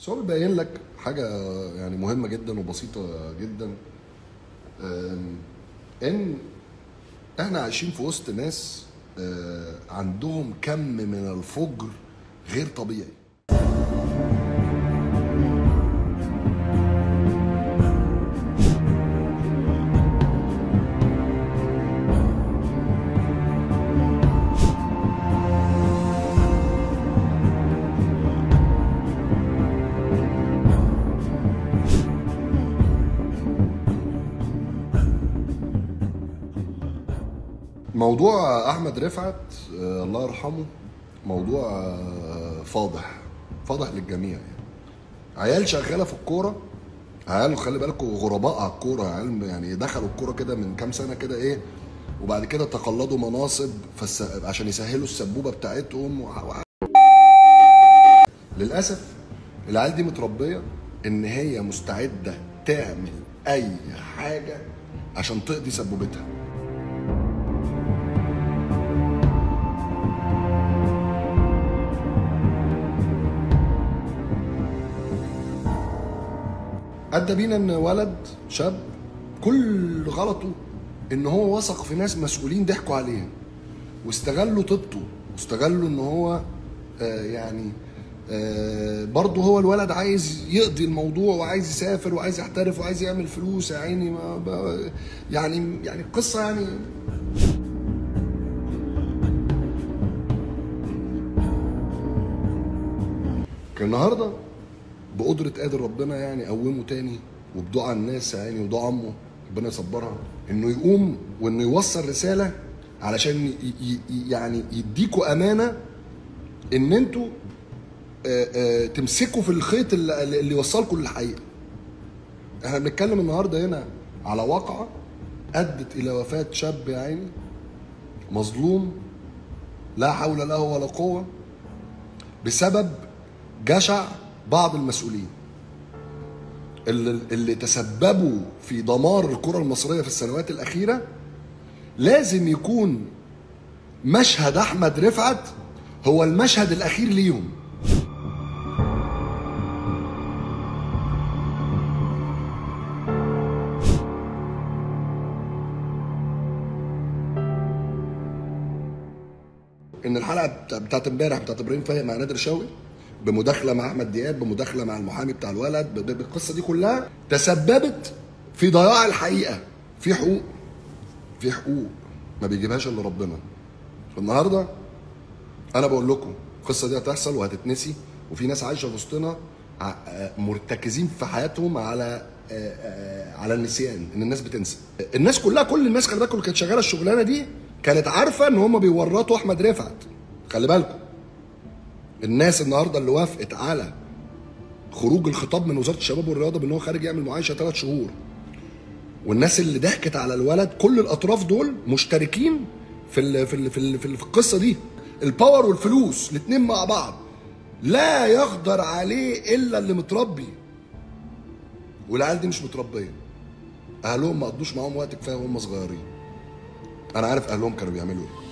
بس هو بيبين لك حاجه يعني مهمه جدا وبسيطه جدا آم، ان احنا عايشين في وسط ناس آه، عندهم كم من الفجر غير طبيعي موضوع احمد رفعت آه، الله يرحمه موضوع آه، فاضح فاضح للجميع يعني عيال شغاله في الكوره عيال خلي بالكم غرباء على الكوره عيال يعني دخلوا الكوره كده من كام سنه كده ايه وبعد كده تقلدوا مناصب فس... عشان يسهلوا السبوبه بتاعتهم و... و... للاسف العيال دي متربيه ان هي مستعده تعمل اي حاجه عشان تقضي سبوبتها ادى بينا ان ولد شاب كل غلطه ان هو وثق في ناس مسؤولين ضحكوا عليه واستغلوا طيبته واستغلوا ان هو آه يعني آه برضه هو الولد عايز يقضي الموضوع وعايز يسافر وعايز يحترف وعايز يعمل فلوس يا عيني ما ب- يعني يعني القصه يعني كان النهارده بقدرة قادر ربنا يعني قومه تاني وبدعاء الناس يعني ودعاء امه ربنا يصبرها انه يقوم وانه يوصل رسالة علشان ي- ي- ي- يعني يديكوا امانة ان انتوا آه، آه، تمسكوا في الخيط اللي, اللي يوصلكم للحقيقة احنا بنتكلم النهارده هنا على واقعة ادت الى وفاة شاب يا عيني مظلوم لا حول له ولا قوة بسبب جشع بعض المسؤولين اللي, اللي تسببوا في دمار الكرة المصرية في السنوات الأخيرة لازم يكون مشهد أحمد رفعت هو المشهد الأخير ليهم ان الحلقه بتاع- بتاعت امبارح بتاعت ابراهيم فايق مع نادر شوقي بمداخله مع احمد دياب بمداخله مع المحامي بتاع الولد ب- ب- بالقصه دي كلها تسببت في ضياع الحقيقه في حقوق في حقوق ما بيجيبهاش الا ربنا النهارده انا بقول لكم القصه دي هتحصل وهتتنسي وفي ناس عايشه في وسطنا ع- آه، مرتكزين في حياتهم على آه، آه، على النسيان ان الناس بتنسى الناس كلها كل الناس خلي بالكم اللي كانت شغاله الشغلانه دي كانت عارفه ان هم بيورطوا احمد رفعت خلي بالكم الناس النهارده اللي وافقت على خروج الخطاب من وزاره الشباب والرياضه بان هو خارج يعمل معايشه ثلاث شهور والناس اللي ضحكت على الولد كل الاطراف دول مشتركين في ال في ال في, ال في, ال في القصه دي الباور والفلوس الاثنين مع بعض لا يقدر عليه الا اللي متربي والعيال دي مش متربيه اهلهم ما قضوش معاهم وقت كفايه وهم صغيرين انا عارف اهلهم كانوا بيعملوا ايه